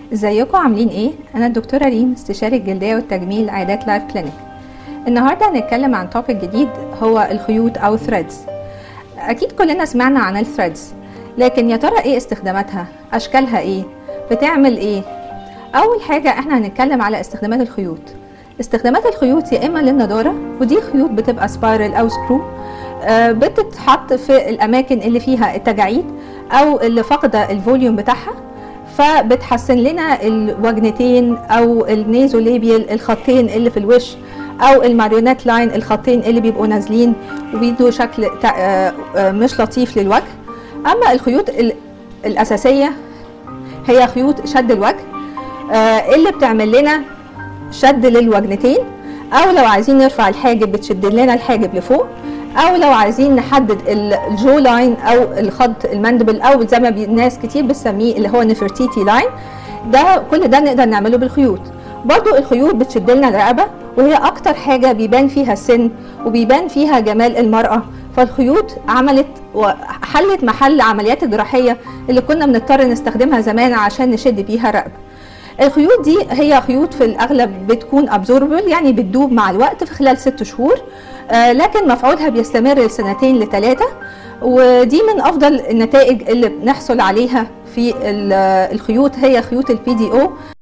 ازيكم عاملين ايه انا الدكتوره ريم استشاري الجلديه والتجميل عيادات لايف كلينيك النهارده هنتكلم عن توبيك جديد هو الخيوط او ثريدز اكيد كلنا سمعنا عن الثريدز لكن يا ترى ايه استخداماتها اشكالها ايه بتعمل ايه اول حاجه احنا هنتكلم على استخدامات الخيوط استخدامات الخيوط يا اما للنضاره ودي خيوط بتبقى سبايرل او سكرو آه، بتتحط في الاماكن اللي فيها التجاعيد او اللي فاقده الفوليوم بتاعها فبتحسن لنا الوجنتين او النيزوليبيال الخطين اللي في الوش او الماريونيت لاين الخطين اللي بيبقوا نازلين وبيدوا شكل تع- آه، آه، مش لطيف للوجه اما الخيوط ال- الاساسيه هي خيوط شد الوجه آه، اللي بتعمل لنا شد للوجنتين او لو عايزين نرفع الحاجب بتشد لنا الحاجب لفوق او لو عايزين نحدد ال- الجو لاين او الخط المندبل او زي ما بي- ناس كتير بتسميه اللي هو نفرتيتي لاين ده كل ده نقدر نعمله بالخيوط برضو الخيوط بتشد لنا الرقبه وهي اكتر حاجه بيبان فيها السن وبيبان فيها جمال المراه فالخيوط عملت وحلت محل عمليات الجراحيه اللي كنا بنضطر نستخدمها زمان عشان نشد بيها الرقبه الخيوط دي هي خيوط في الاغلب بتكون ابزوربل يعني بتدوب مع الوقت في خلال ست شهور آه، لكن مفعولها بيستمر لسنتين لثلاثه ودي من افضل النتائج اللي بنحصل عليها في ال- الخيوط هي خيوط البي دي او